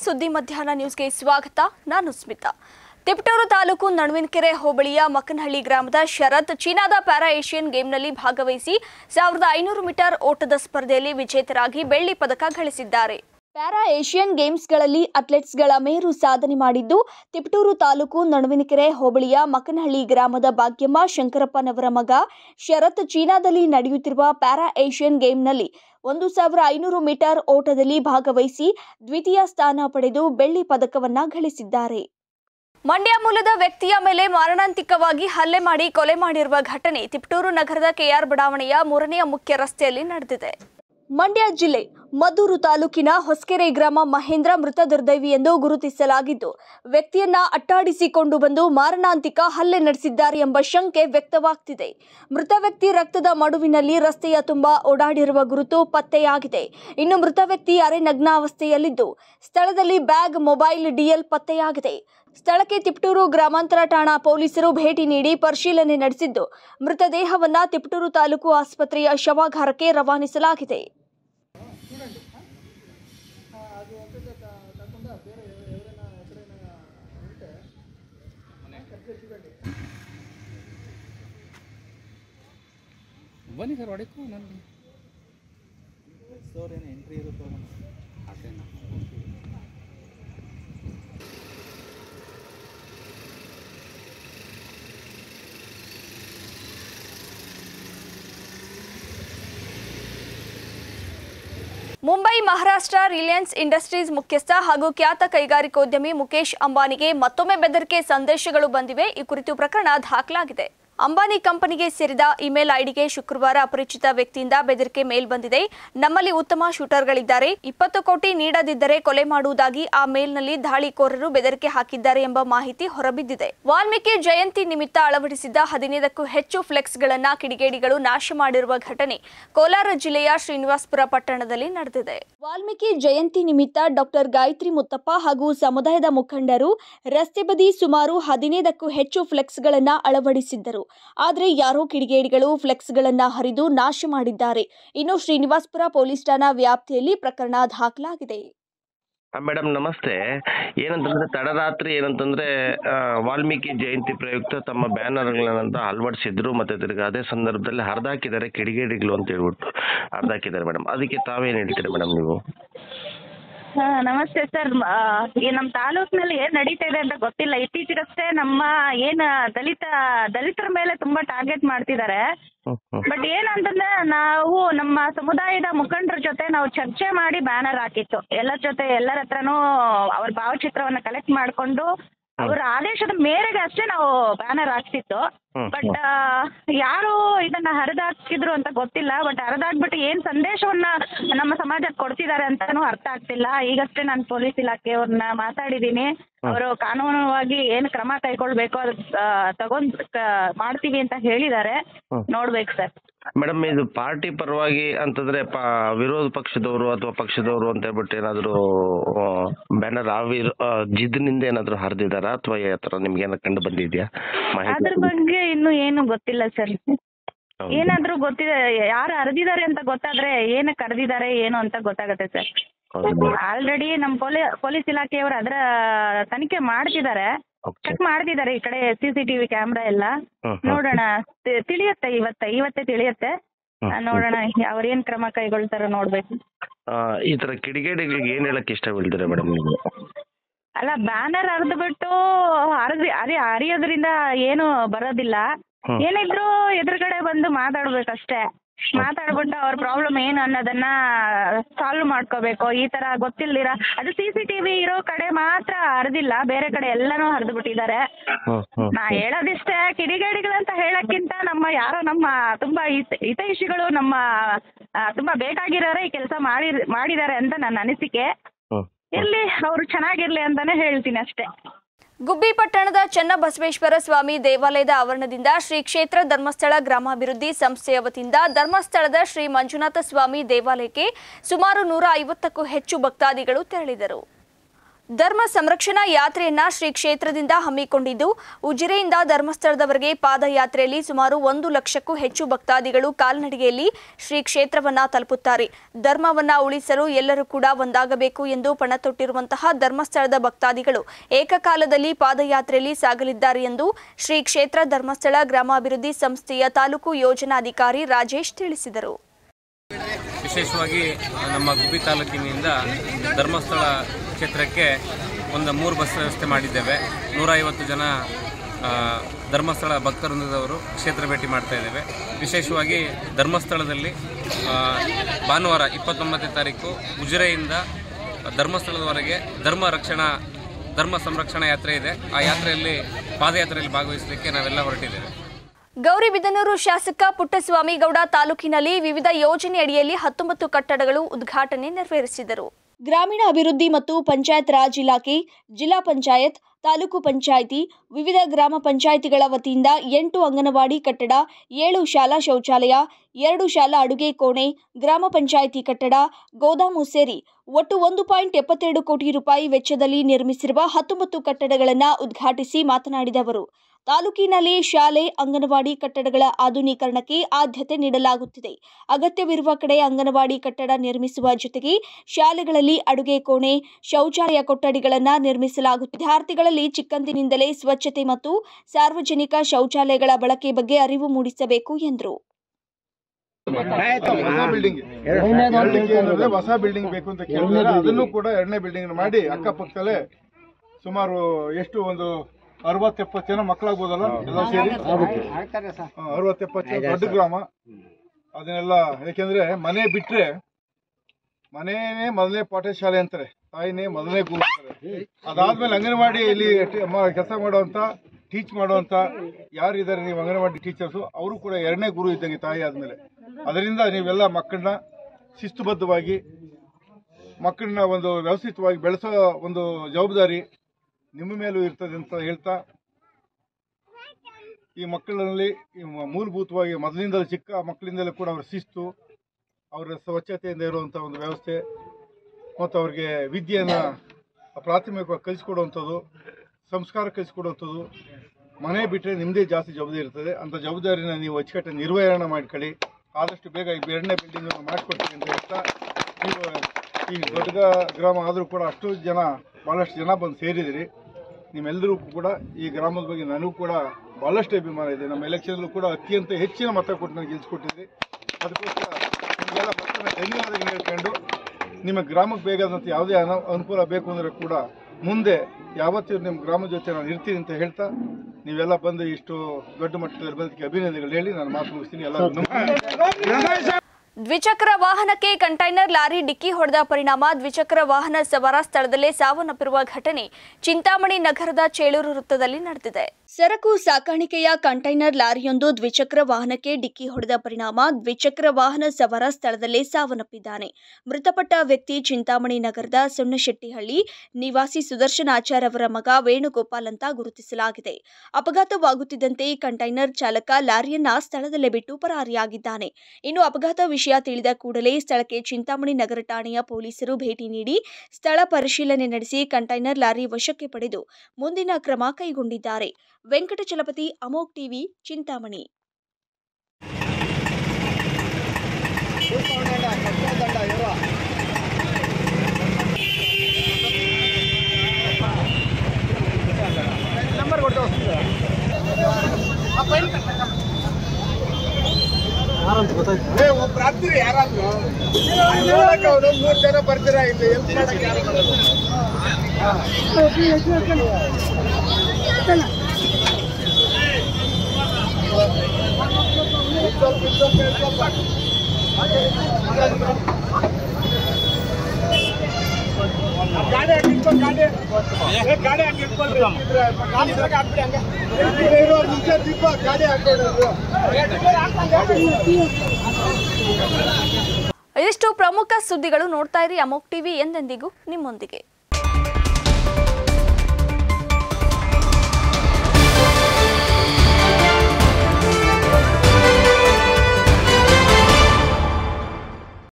ಸುದ್ದಿ ಮಧ್ಯಾಹ್ನ ನ್ಯೂಸ್ಗೆ ಸ್ವಾಗತ ನಾನು ಸ್ಮಿತಾ ತಿಪಟೂರು ತಾಲೂಕು ನಡುವಿನಕೆರೆ ಹೋಬಳಿಯ ಮಕ್ಕನಹಳ್ಳಿ ಗ್ರಾಮದ ಶರತ್ ಚೀನಾದ ಪ್ಯಾರಾ ಏಷ್ಯನ್ ಗೇಮ್ನಲ್ಲಿ ಭಾಗವಹಿಸಿ ಸಾವಿರದ ಐನೂರು ಮೀಟರ್ ಓಟದ ಸ್ಪರ್ಧೆಯಲ್ಲಿ ವಿಜೇತರಾಗಿ ಬೆಳ್ಳಿ ಪದಕ ಗಳಿಸಿದ್ದಾರೆ ಪ್ಯಾರಾ ಏಷ್ಯನ್ ಗೇಮ್ಸ್ಗಳಲ್ಲಿ ಅಥ್ಲೆಟ್ಸ್ಗಳ ಮೇರು ಸಾಧನೆ ಮಾಡಿದ್ದು ತಿಪಟೂರು ತಾಲೂಕು ನಡುವಿನಕೆರೆ ಹೋಬಳಿಯ ಮಕನಹಳ್ಳಿ ಗ್ರಾಮದ ಭಾಗ್ಯಮ್ಮ ಶಂಕರಪ್ಪನವರ ಮಗ ಶರತ್ ಚೀನಾದಲ್ಲಿ ನಡೆಯುತ್ತಿರುವ ಪ್ಯಾರಾ ಏಷ್ಯನ್ ಗೇಮ್ನಲ್ಲಿ ಒಂದು ಸಾವಿರ ಐನೂರು ಮೀಟರ್ ಓಟದಲ್ಲಿ ಭಾಗವಹಿಸಿ ದ್ವಿತೀಯ ಸ್ಥಾನ ಪಡೆದು ಬೆಳ್ಳಿ ಪದಕವನ್ನ ಗಳಿಸಿದ್ದಾರೆ ಮಂಡ್ಯ ಮೂಲದ ವ್ಯಕ್ತಿಯ ಮೇಲೆ ಮಾರಣಾಂತಿಕವಾಗಿ ಹಲ್ಲೆ ಮಾಡಿ ಕೊಲೆ ಮಾಡಿರುವ ಘಟನೆ ತಿಪಟೂರು ನಗರದ ಕೆಆರ್ ಬಡಾವಣೆಯ ಮೂರನೆಯ ಮುಖ್ಯ ರಸ್ತೆಯಲ್ಲಿ ನಡೆದಿದೆ ಮಂಡ್ಯ ಜಿಲ್ಲೆ ಮದ್ದೂರು ತಾಲೂಕಿನ ಹೊಸಕೆರೆ ಗ್ರಾಮ ಮಹೇಂದ್ರ ಮೃತ ದುರ್ದೈವಿ ಎಂದು ಗುರುತಿಸಲಾಗಿದ್ದು ವ್ಯಕ್ತಿಯನ್ನ ಅಟ್ಟಾಡಿಸಿಕೊಂಡು ಬಂದು ಮಾರಣಾಂತಿಕ ಹಲ್ಲೆ ನಡೆಸಿದ್ದಾರೆ ಎಂಬ ಶಂಕೆ ವ್ಯಕ್ತವಾಗ್ತಿದೆ ಮೃತ ವ್ಯಕ್ತಿ ರಕ್ತದ ಮಡುವಿನಲ್ಲಿ ರಸ್ತೆಯ ತುಂಬಾ ಓಡಾಡಿರುವ ಗುರುತು ಪತ್ತೆಯಾಗಿದೆ ಇನ್ನು ಮೃತ ವ್ಯಕ್ತಿ ಅರೆ ನಗ್ನಾವಸ್ಥೆಯಲ್ಲಿದ್ದು ಸ್ಥಳದಲ್ಲಿ ಬ್ಯಾಗ್ ಮೊಬೈಲ್ ಡಿಎಲ್ ಪತ್ತೆಯಾಗಿದೆ ಸ್ಥಳಕ್ಕೆ ತಿಪಟೂರು ಗ್ರಾಮಾಂತರ ಠಾಣಾ ಪೊಲೀಸರು ಭೇಟಿ ನೀಡಿ ಪರಿಶೀಲನೆ ನಡೆಸಿದ್ದು ಮೃತದೇಹವನ್ನ ತಿಪಟೂರು ತಾಲೂಕು ಆಸ್ಪತ್ರೆಯ ಶವಾಗಾರಕ್ಕೆ ರವಾನಿಸಲಾಗಿದೆ ಬನ್ನಿ ಸರ್ ಹೊಡಿಕು ನಾನು ಏನು ಎಂಟ್ರಿ ಇರುತ್ತೋ ಅದೇನಾ ಮುಂಬೈ ಮಹಾರಾಷ್ಟ್ರ ರಿಲಯನ್ಸ್ ಇಂಡಸ್ಟ್ರೀಸ್ ಮುಖ್ಯಸ್ಥ ಹಾಗೂ ಖ್ಯಾತ ಕೈಗಾರಿಕೋದ್ಯಮಿ ಮುಖೇಶ್ ಅಂಬಾನಿಗೆ ಮತ್ತೊಮ್ಮೆ ಬೆದರಿಕೆ ಸಂದೇಶಗಳು ಬಂದಿವೆ ಈ ಕುರಿತು ಪ್ರಕರಣ ದಾಖಲಾಗಿದೆ ಅಂಬಾನಿ ಕಂಪನಿಗೆ ಸೇರಿದ ಇಮೇಲ್ ಐಡಿಗೆ ಶುಕ್ರವಾರ ಅಪರಿಚಿತ ವ್ಯಕ್ತಿಯಿಂದ ಬೆದರಿಕೆ ಮೇಲ್ ಬಂದಿದೆ ನಮ್ಮಲ್ಲಿ ಉತ್ತಮ ಶೂಟರ್ಗಳಿದ್ದಾರೆ ಇಪ್ಪತ್ತು ಕೋಟಿ ನೀಡದಿದ್ದರೆ ಕೊಲೆ ಮಾಡುವುದಾಗಿ ಆ ಮೇಲ್ನಲ್ಲಿ ದಾಳಿಕೋರರು ಬೆದರಿಕೆ ಹಾಕಿದ್ದಾರೆ ಎಂಬ ಮಾಹಿತಿ ಹೊರಬಿದ್ದಿದೆ ವಾಲ್ಮೀಕಿ ಜಯಂತಿ ನಿಮಿತ್ತ ಅಳವಡಿಸಿದ್ದ ಹದಿನೈದಕ್ಕೂ ಹೆಚ್ಚು ಫ್ಲೆಕ್ಸ್ಗಳನ್ನ ಕಿಡಿಗೇಡಿಗಳು ನಾಶ ಮಾಡಿರುವ ಘಟನೆ ಕೋಲಾರ ಜಿಲ್ಲೆಯ ಶ್ರೀನಿವಾಸಪುರ ಪಟ್ಟಣದಲ್ಲಿ ನಡೆದಿದೆ ವಾಲ್ಮೀಕಿ ಜಯಂತಿ ನಿಮಿತ್ತ ಡಾಕ್ಟರ್ ಗಾಯತ್ರಿ ಮುತ್ತಪ್ಪ ಹಾಗೂ ಸಮುದಾಯದ ಮುಖಂಡರು ರಸ್ತೆ ಬದಿ ಸುಮಾರು ಹದಿನೈದಕ್ಕೂ ಹೆಚ್ಚು ಫ್ಲೆಕ್ಸ್ಗಳನ್ನ ಅಳವಡಿಸಿದ್ದರು ಆದರೆ ಯಾರೋ ಕಿಡಿಗೇಡಿಗಳು ಫ್ಲೆಕ್ಸ್ಗಳನ್ನ ಹರಿದು ನಾಶ ಮಾಡಿದ್ದಾರೆ ಇನ್ನು ಶ್ರೀನಿವಾಸಪುರ ಪೊಲೀಸ್ ಠಾಣಾ ವ್ಯಾಪ್ತಿಯಲ್ಲಿ ಪ್ರಕರಣ ದಾಖಲಾಗಿದೆ ಮೇಡಮ್ ನಮಸ್ತೆ ಏನಂತಂದ್ರೆ ತಡರಾತ್ರಿ ಏನಂತಂದ್ರೆ ಆ, ವಾಲ್ಮೀಕಿ ಜಯಂತಿ ಪ್ರಯುಕ್ತ ತಮ್ಮ ಬ್ಯಾನರ್ಗಳನ್ನಂತ ಅಳವಡಿಸಿದ್ರು ಮತ್ತೆ ತಿರ್ಗಾ ಅದೇ ಸಂದರ್ಭದಲ್ಲಿ ಹರಿದಾಕಿದ್ದಾರೆ ಕಿಡಿಗೇಡಿಗಳು ಅಂತ ಹೇಳ್ಬಿಟ್ಟು ಹರಿದಾಕಿದ್ದಾರೆ ಮೇಡಮ್ ಅದಕ್ಕೆ ತಾವೇನು ಹೇಳ್ತೀರಿ ಮೇಡಮ್ ನೀವು ಹಾ ನಮಸ್ತೆ ಸರ್ ಈ ನಮ್ಮ ತಾಲೂಕಿನಲ್ಲಿ ಏನು ನಡೀತಾ ಇದೆ ಅಂತ ಗೊತ್ತಿಲ್ಲ ಇತ್ತೀಚೆಗಷ್ಟೇ ನಮ್ಮ ಏನು ದಲಿತ ದಲಿತರ ಮೇಲೆ ತುಂಬ ಟಾರ್ಗೆಟ್ ಮಾಡ್ತಿದ್ದಾರೆ ಹ್ಮ್, ಹ್ಮ್. ಬಟ್ ಏನಂತಂದ್ರೆ ನಾವು ನಮ್ಮ ಸಮುದಾಯದ ಮುಖಂಡರ ಜೊತೆ ನಾವು ಚರ್ಚೆ ಮಾಡಿ ಬ್ಯಾನರ್ ಹಾಕಿತ್ತು ಎಲ್ಲರ ಜೊತೆ ಎಲ್ಲರ ಹತ್ರನೂ ಅವ್ರ ಭಾವಚಿತ್ರವನ್ನ ಕಲೆಕ್ಟ್ ಮಾಡಿಕೊಂಡು ಅವರ ಆದೇಶದ ಮೇರೆಗೆ ಅಷ್ಟೇ ನಾವು ಬ್ಯಾನರ್ ಹಾಕ್ಸಿತ್ತು ಹ್ಮ್, ಬಟ್ ಯಾರು ಇದನ್ನ ಹರಿದಾಕಿದ್ರು ಅಂತ ಗೊತ್ತಿಲ್ಲ ಬಟ್ ಹರಿದಾಕ್ಬಿಟ್ಟು ಏನ್ ಸಂದೇಶವನ್ನ ನಮ್ಮ ಸಮಾಜಕ್ಕೆ ಕೊಡ್ತಿದ್ದಾರೆ ಅಂತಾನು ಅರ್ಥ ಆಗ್ತಿಲ್ಲ ಈಗಷ್ಟೇ ನಾನು ಪೊಲೀಸ್ ಇಲಾಖೆಯವ್ರನ್ನ ಮಾತಾಡಿದ್ದೀನಿ ಅವರು ಕಾನೂನುವಾಗಿ ಏನು ಕ್ರಮ ಕೈಗೊಳ್ಬೇಕು ಅದು ಆ, ತಗೊಂಡ್ ಕ- ಮಾಡ್ತೀವಿ ಅಂತ ಹೇಳಿದ್ದಾರೆ ಹ್ಮ್. ನೋಡ್ಬೇಕು ಸರ್ ಮೇಡಮ್ ಇದು ಪಾರ್ಟಿ ಪರವಾಗಿ ಅಂತಂದ್ರೆ ಪ ವಿರೋಧ ಪಕ್ಷದವರು ಅಥವಾ ಪಕ್ಷದವರು ಅಂತ ಹೇಳ್ಬಿಟ್ಟು ಏನಾದ್ರು ಬ್ಯಾನರ್ ಆ ವಿರೋ- ಆ, ಜಿದ್ನಿಂದ ಏನಾದ್ರು ಹರಿದಿದಾರಾ ಅಥವಾ ಯಾವ ಥರ ನಿಮ್ಗೆ ಏನಾದ್ರು ಕಂಡು ಬಂದಿದ್ಯಾ ಮಾಹಿತಿ ಅದ್ರ ಬಗ್ಗೆ ಇನ್ನು ಏನು ಗೊತ್ತಿಲ್ಲ ಸರ್ ಹೌದು. ಏನಾದ್ರೂ ಗೊತ್ತಿದೆ ಯಾರು ಹರಿದಿದ್ದಾರೆ ಅಂತ ಗೊತ್ತಾದ್ರೆ ಏನಕ್ಕೆ ಹರಿದಿದ್ದಾರೆ ಏನು ಅಂತ ಗೊತ್ತಾಗುತ್ತೆ ಸರ್ ಹೌದು. ಆಲ್ರೆಡಿ ನಮ್ಮ ಪೊಲೀ ಪೊಲೀಸ್ ಇಲಾಖೆಯವರು ಅದರ ತನಿಖೆ ಮಾಡ್ತಿದ್ದಾರೆ Okay. ಚೆಕ್ ಮಾಡ್ತಿದ್ದಾರೆ ಈ ಕಡೆ ಸಿ ಸಿ ಟಿವಿ ಕ್ಯಾಮ್ರಾ ಎಲ್ಲ ಹ್ಮ್, ಹ್ಮ್. ನೋಡೋಣ ತಿ- ತಿಳಿಯುತ್ತೆ ಇವತ್ತೆ ಇವತ್ತೇ ತಿಳಿಯುತ್ತೆ ಹ್ಮ್, ಆ, ನೋಡೋಣ ಅವ್ರೇನ್ ಕ್ರಮ ಕೈಗೊಳ್ತಾರೋ ನೋಡ್ಬೇಕು ಆ, ಈ ತರ ಕಿಡಿಗೇಡಿಗಳಿಗೆ ಏನ್ ಹೇಳಕ್ ಇಷ್ಟ ಬೀಳ್ತೀರಾ ಮೇಡಮ್ ನೀವು ಅಲ್ಲ ಬ್ಯಾನರ್ ಹರಿದು ಬಿಟ್ಟು ಹರಿದಿ ಹರಿ ಹರಿಯೋದ್ರಿಂದ ಏನು ಬರೋದಿಲ್ಲ ಹ್ಮ್. ಏನಿದ್ರು ಎದುರುಗಡೆ ಬಂದು ಮಾತಾಡ್ಬೇಕಷ್ಟೇ ಮಾತಾಡ್ಬಿಟ್ಟು ಅವ್ರ ಪ್ರಾಬ್ಲಮ್ ಏನು ಅನ್ನೋದನ್ನ ಸಾಲ್ವ್ ಮಾಡ್ಕೋಬೇಕು ಈ ತರ ಗೊತ್ತಿಲ್ದಿರ ಅದು ಸಿ ಸಿ ಟಿವಿ ಇರೋ ಕಡೆ ಮಾತ್ರ ಹರಿದಿಲ್ಲ ಬೇರೆ ಕಡೆ ಎಲ್ಲಾನು ಹರಿದು ಬಿಟ್ಟಿದ್ದಾರೆ ಹ್ಮ್, ಹ್ಮ್. ನಾ ಹೇಳೋದಿಷ್ಟೇ ಕಿಡಿಗೇಡಿಗಳಂತ ಹೇಳಕ್ಕಿಂತ ನಮ್ಮ ಯಾರೋ ನಮ್ಮ ತುಂಬಾ ಹಿತ ಹಿತೈಷಿಗಳು ನಮ್ಮ ಆ, ತುಂಬಾ ಬೇಕಾಗಿರೋರೇ ಈ ಕೆಲಸ ಮಾಡಿ ಮಾಡಿದ್ದಾರೆ ಅಂತ ನನ್ನ ಅನಿಸಿಕೆ ಹ್ಮ್. ಇರ್ಲಿ ಅವ್ರು ಚೆನ್ನಾಗಿರ್ಲಿ ಅಂತಾನೆ ಹೇಳ್ತೀನಿ ಅಷ್ಟೇ ಗುಬ್ಬಿ ಪಟ್ಟಣದ ಚನ್ನಬಸವೇಶ್ವರ ಸ್ವಾಮಿ ದೇವಾಲಯದ ಆವರಣದಿಂದ ಶ್ರೀ ಕ್ಷೇತ್ರ ಧರ್ಮಸ್ಥಳ ಗ್ರಾಮಾಭಿವೃದ್ಧಿ ಸಂಸ್ಥೆಯ ವತಿಯಿಂದ ಧರ್ಮಸ್ಥಳದ ಶ್ರೀ ಮಂಜುನಾಥ ಸ್ವಾಮಿ ದೇವಾಲಯಕ್ಕೆ ಸುಮಾರು ನೂರ ಐವತ್ತಕ್ಕೂ ಹೆಚ್ಚು ಭಕ್ತಾದಿಗಳು ತೆರಳಿದರು ಧರ್ಮ ಸಂರಕ್ಷಣಾ ಯಾತ್ರೆಯನ್ನ ಶ್ರೀ ಕ್ಷೇತ್ರದಿಂದ ಹಮ್ಮಿಕೊಂಡಿದ್ದು ಉಜಿರೆಯಿಂದ ಧರ್ಮಸ್ಥಳದವರೆಗೆ ಪಾದಯಾತ್ರೆಯಲ್ಲಿ ಸುಮಾರು ಒಂದು ಲಕ್ಷಕ್ಕೂ ಹೆಚ್ಚು ಭಕ್ತಾದಿಗಳು ಕಾಲ್ನಡಿಗೆಯಲ್ಲಿ ಶ್ರೀ ಕ್ಷೇತ್ರವನ್ನ ತಲುಪುತ್ತಾರೆ ಧರ್ಮವನ್ನ ಉಳಿಸಲು ಎಲ್ಲರೂ ಕೂಡ ಒಂದಾಗಬೇಕು ಎಂದು ಪಣ ತೊಟ್ಟಿರುವಂತಹ ಧರ್ಮಸ್ಥಳದ ಭಕ್ತಾದಿಗಳು ಏಕಕಾಲದಲ್ಲಿ ಪಾದಯಾತ್ರೆಯಲ್ಲಿ ಸಾಗಲಿದ್ದಾರೆ ಎಂದು ಶ್ರೀ ಕ್ಷೇತ್ರ ಧರ್ಮಸ್ಥಳ ಗ್ರಾಮಾಭಿವೃದ್ಧಿ ಸಂಸ್ಥೆಯ ತಾಲೂಕು ಯೋಜನಾಧಿಕಾರಿ ರಾಜೇಶ್ ತಿಳಿಸಿದರು ವಿಶೇಷವಾಗಿ ನಮ್ಮ ಗುಬ್ಬಿ ತಾಲೂಕಿನಿಂದ ಧರ್ಮಸ್ಥಳ ಕ್ಷೇತ್ರಕ್ಕೆ ಒಂದು ಮೂರು ಬಸ್ ವ್ಯವಸ್ಥೆ ಮಾಡಿದ್ದೇವೆ ನೂರ ಐವತ್ತು ಜನ ಆ, ಧರ್ಮಸ್ಥಳ ಭಕ್ತವೃಂದದವರು ಕ್ಷೇತ್ರ ಭೇಟಿ ಮಾಡ್ತಾ ಇದ್ದೇವೆ ವಿಶೇಷವಾಗಿ ಧರ್ಮಸ್ಥಳದಲ್ಲಿ ಆ, ಭಾನುವಾರ ಇಪ್ಪತ್ತೊಂಬತ್ತನೇ ತಾರೀಕು ಉಜಿರೆಯಿಂದ ಧರ್ಮಸ್ಥಳದವರೆಗೆ ಧರ್ಮ ರಕ್ಷಣಾ ಧರ್ಮ ಸಂರಕ್ಷಣಾ ಯಾತ್ರೆ ಇದೆ ಆ ಯಾತ್ರೆಯಲ್ಲಿ ಪಾದಯಾತ್ರೆಯಲ್ಲಿ ಭಾಗವಹಿಸಲಿಕ್ಕೆ ನಾವೆಲ್ಲ ಹೊರಟಿದ್ದೇವೆ ಗೌರಿಬಿದನೂರು ಶಾಸಕ ಪುಟ್ಟಸ್ವಾಮಿ ಗೌಡ ತಾಲೂಕಿನಲ್ಲಿ ವಿವಿಧ ಯೋಜನೆ ಅಡಿಯಲ್ಲಿ ಹತ್ತೊಂಬತ್ತು ಕಟ್ಟಡಗಳು ಉದ್ಘಾಟನೆ ನೆರವೇರಿಸಿದರು ಗ್ರಾಮೀಣ ಅಭಿವೃದ್ಧಿ ಮತ್ತು ಪಂಚಾಯತ್ ರಾಜ್ ಇಲಾಖೆ ಜಿಲ್ಲಾ ಪಂಚಾಯತ್ ತಾಲೂಕು ಪಂಚಾಯಿತಿ ವಿವಿಧ ಗ್ರಾಮ ಪಂಚಾಯಿತಿಗಳ ವತಿಯಿಂದ ಎಂಟು ಅಂಗನವಾಡಿ ಕಟ್ಟಡ ಏಳು ಶಾಲಾ ಶೌಚಾಲಯ ಎರಡು ಶಾಲಾ ಅಡುಗೆ ಕೋಣೆ ಗ್ರಾಮ ಪಂಚಾಯಿತಿ ಕಟ್ಟಡ ಗೋದಾಮು ಸೇರಿ ಒಟ್ಟು ಒಂದು ಪಾಯಿಂಟ್ ಎಪ್ಪತ್ತೆರಡು ಕೋಟಿ ರೂಪಾಯಿ ವೆಚ್ಚದಲ್ಲಿ ನಿರ್ಮಿಸಿರುವ ಹತ್ತೊಂಬತ್ತು ಕಟ್ಟಡಗಳನ್ನು ಉದ್ಘಾಟಿಸಿ ಮಾತನಾಡಿದ ಅವರು ತಾಲೂಕಿನಲ್ಲಿ ಶಾಲೆ ಅಂಗನವಾಡಿ ಕಟ್ಟಡಗಳ ಆಧುನೀಕರಣಕ್ಕೆ ಆದ್ಯತೆ ನೀಡಲಾಗುತ್ತಿದೆ ಅಗತ್ಯವಿರುವ ಕಡೆ ಅಂಗನವಾಡಿ ಕಟ್ಟಡ ನಿರ್ಮಿಸುವ ಜೊತೆಗೆ ಶಾಲೆಗಳಲ್ಲಿ ಅಡುಗೆ ಕೋಣೆ ಶೌಚಾಲಯ ಕೊಠಡಿಗಳನ್ನು ನಿರ್ಮಿಸಲಾಗುತ್ತಿದೆ ವಿದ್ಯಾರ್ಥಿಗಳಲ್ಲಿ ಚಿಕ್ಕಂದಿನಿಂದಲೇ ಸ್ವಚ್ಛತೆ ಮತ್ತು ಸಾರ್ವಜನಿಕ ಶೌಚಾಲಯಗಳ ಬಳಕೆ ಬಗ್ಗೆ ಅರಿವು ಮೂಡಿಸಬೇಕು ಎಂದರು ಹೊಸ ಬಿಲ್ಡಿಂಗ್ ಏನಂದ್ರೆ ಹೊಸ ಬಿಲ್ಡಿಂಗ್ ಬೇಕು ಅಂತ ಕೇಳಿದ್ರೆ ಅದನ್ನು ಕೂಡ ಎರಡನೇ ಬಿಲ್ಡಿಂಗ್ ಮಾಡಿ ಅಕ್ಕಪಕ್ಕದಲ್ಲೇ ಸುಮಾರು ಎಷ್ಟು ಒಂದು ಅರವತ್ತೆಪ್ಪತ್ತು ಜನ ಮಕ್ಕಳಾಗ್ಬೋದಲ್ಲ ಎಲ್ಲ ಸೇರಿ ಅರವತ್ತೆಪ್ಪತ್ತು ಜನ ದೊಡ್ಡ ಗ್ರಾಮ ಅದನ್ನೆಲ್ಲ ಯಾಕೆಂದ್ರೆ ಮನೆ ಬಿಟ್ರೆ ಮನೆನೇ ಮೊದಲನೇ ಪಾಠಶಾಲೆ ಅಂತಾರೆ ತಾಯಿನೇ ಮೊದಲನೇ ಗುರು ಅಂತಾರೆ ಅದಾದ್ಮೇಲೆ ಅಂಗನವಾಡಿ ಇಲ್ಲಿ ಕೆಲಸ ಮಾಡುವಂತ ಟೀಚ್ ಮಾಡುವಂತ ಯಾರಿದ್ದಾರೆ ನೀವು ಅಂಗನವಾಡಿ ಟೀಚರ್ಸು ಅವರು ಕೂಡ ಎರಡನೇ ಗುರು ಇದ್ದಂಗೆ ತಾಯಿ ಆದ್ಮೇಲೆ ಅದರಿಂದ ನೀವೆಲ್ಲ ಮಕ್ಕಳನ್ನ ಶಿಸ್ತುಬದ್ಧವಾಗಿ ಮಕ್ಕಳನ್ನ ಒಂದು ವ್ಯವಸ್ಥಿತವಾಗಿ ಬೆಳೆಸೋ ಒಂದು ಜವಾಬ್ದಾರಿ ನಿಮ್ಮ ಮೇಲೂ ಇರ್ತದೆ ಅಂತ ಹೇಳ್ತಾ ಈ ಮಕ್ಕಳಲ್ಲಿ ಈ ಮ- ಮೂಲಭೂತವಾಗಿ ಮೊದಲಿಂದಲೂ ಚಿಕ್ಕ ಮಕ್ಕಳಿಂದಲೂ ಕೂಡ ಅವರ ಶಿಸ್ತು ಅವರ ಸ್ವಚ್ಛತೆಯಿಂದ ಇರುವಂಥ ಒಂದು ವ್ಯವಸ್ಥೆ ಮತ್ತು ಅವ್ರಿಗೆ ವಿದ್ಯೆಯನ್ನು ಪ್ರಾಥಮಿಕವಾಗಿ ಕಲಿಸ್ಕೊಡುವಂಥದ್ದು ಸಂಸ್ಕಾರ ಕಲಿಸ್ಕೊಡುವಂಥದ್ದು ಮನೆ ಬಿಟ್ಟರೆ ನಿಮ್ಮದೇ ಜಾಸ್ತಿ ಜವಾಬ್ದಾರಿ ಇರ್ತದೆ ಅಂಥ ಜವಾಬ್ದಾರಿನ ನೀವು ಅಚ್ಚುಕಟ್ಟಾಗಿ ನಿರ್ವಹಣೆ ಮಾಡ್ಕೊಳ್ಳಿ ಆದಷ್ಟು ಬೇಗ ಈ ಎರಡನೇ ಬಿಲ್ಡಿಂಗ್ ಮಾಡಿಕೊಡ್ತೀವಿ ಅಂತ ಹೇಳ್ತಾ ನೀವು ಈ ದೊಡ್ಡ ಗ್ರಾಮ ಆದರೂ ಕೂಡ ಅಷ್ಟು ಜನ ಭಾಳಷ್ಟು ಜನ ಬಂದು ಸೇರಿದಿರಿ ನಿಮ್ಮೆಲ್ಲರೂ ಕೂಡ ಈ ಗ್ರಾಮದ ಬಗ್ಗೆ ನನಗೂ ಕೂಡ ಭಾಳಷ್ಟು ಅಭಿಮಾನ ಇದೆ ನಮ್ಮ ಎಲೆಕ್ಷನ್ಲ್ಲೂ ಕೂಡ ಅತ್ಯಂತ ಹೆಚ್ಚಿನ ಮತ ಕೊಟ್ಟು ನನಗೆ ಗೆಲ್ಸ್ಕೊಟ್ಟಿದ್ರಿ ಅದಕ್ಕೋಸ್ಕರ ನಿಮಗೆಲ್ಲ ಮತ್ತೊಮ್ಮೆ ಧನ್ಯವಾದಗಳು ಹೇಳ್ಕೊಂಡು ನಿಮ್ಮ ಗ್ರಾಮಕ್ಕೆ ಬೇಕಾದಂಥ ಯಾವುದೇ ಅನ ಅನುಕೂಲ ಬೇಕು ಅಂದರೆ ಕೂಡ ಮುಂದೆ ಯಾವತ್ತೂ ನಿಮ್ಮ ಗ್ರಾಮದ ಜೊತೆ ನಾನು ಇರ್ತೀನಿ ಅಂತ ಹೇಳ್ತಾ ನೀವೆಲ್ಲ ಬಂದು ಇಷ್ಟು ದೊಡ್ಡ ಮಟ್ಟದಲ್ಲಿ ಬಂದಕ್ಕೆ ಅಭಿನಂದನೆಗಳು ಹೇಳಿ ನಾನು ಮಾತು ಮುಗಿಸ್ತೀನಿ ಎಲ್ಲ ದ್ವಿಚಕ್ರ ವಾಹನಕ್ಕೆ ಕಂಟೈನರ್ ಲಾರಿ ಡಿಕ್ಕಿ ಹೊಡೆದ ಪರಿಣಾಮ ದ್ವಿಚಕ್ರ ವಾಹನ ಸವಾರ ಸ್ಥಳದಲ್ಲೇ ಸಾವನ್ನಪ್ಪಿರುವ ಘಟನೆ ಚಿಂತಾಮಣಿ ನಗರದ ಚೇಳೂರು ವೃತ್ತದಲ್ಲಿ ನಡೆದಿದೆ ಸರಕು ಸಾಕಾಣಿಕೆಯ ಕಂಟೈನರ್ ಲಾರಿಯೊಂದು ದ್ವಿಚಕ್ರ ವಾಹನಕ್ಕೆ ಡಿಕ್ಕಿ ಹೊಡೆದ ಪರಿಣಾಮ ದ್ವಿಚಕ್ರ ವಾಹನ ಸವಾರ ಸ್ಥಳದಲ್ಲೇ ಸಾವನ್ನಪ್ಪಿದ್ದಾನೆ ಮೃತಪಟ್ಟ ವ್ಯಕ್ತಿ ಚಿಂತಾಮಣಿ ನಗರದ ಸೊನ್ನಶೆಟ್ಟಿಹಳ್ಳಿ ನಿವಾಸಿ ಸುದರ್ಶನಾಚಾರ್ ಅವರ ಮಗ ವೇಣುಗೋಪಾಲ್ ಅಂತ ಗುರುತಿಸಲಾಗಿದೆ ಅಪಘಾತವಾಗುತ್ತಿದ್ದಂತೆ ಕಂಟೈನರ್ ಚಾಲಕ ಲಾರಿಯನ್ನ ಸ್ಥಳದಲ್ಲೇ ಬಿಟ್ಟು ಪರಾರಿಯಾಗಿದ್ದಾನೆ ಇನ್ನು ಅಪಘಾತ ವಿಷಯ ತಿಳಿದ ಕೂಡಲೇ ಸ್ಥಳಕ್ಕೆ ಚಿಂತಾಮಣಿ ನಗರ ಠಾಣೆಯ ಪೊಲೀಸರು ಭೇಟಿ ನೀಡಿ ಸ್ಥಳ ಪರಿಶೀಲನೆ ನಡೆಸಿ ಕಂಟೈನರ್ ಲಾರಿ ವಶಕ್ಕೆ ಪಡೆದು ಮುಂದಿನ ಕ್ರಮ ಕೈಗೊಂಡಿದ್ದಾರೆ ವೆಂಕಟಚಲಪತಿ ಅಮೋಕ್ ಟಿವಿ ಚಿಂತಾಮಣಿ ಮೂರು ಜನ ಬರ್ತೀರಾ ಇಲ್ಲಿ ಎಲ್ಪ್ ಮಾಡಕ್ಕೆ ಯಾರು ಬರಲ್ಲ? ಗಾಡಿ ಹಾಕಿಟ್ಕೊಂಡು ಗಾಡಿ ಏ, ಗಾಡಿ ಹಾಕಿಟ್ಕೊಳ್ರಿ ಗಾಡಿ ಇದ್ರಾಗ ಹಾಕ್ಬಿಡಿ ಹಂಗೆ ಇರೋ ನಿಮಿಷ ದೀಪ ಗಾಡಿ ಹಾಕ್ಬಿಡೋದು ಇದಿಷ್ಟು ಪ್ರಮುಖ ಸುದ್ದಿಗಳು ನೋಡ್ತಾ ಇರಿ ಅಮೋಕ್ ಟಿವಿ ಎಂದೆಂದಿಗೂ ನಿಮ್ಮೊಂದಿಗೆ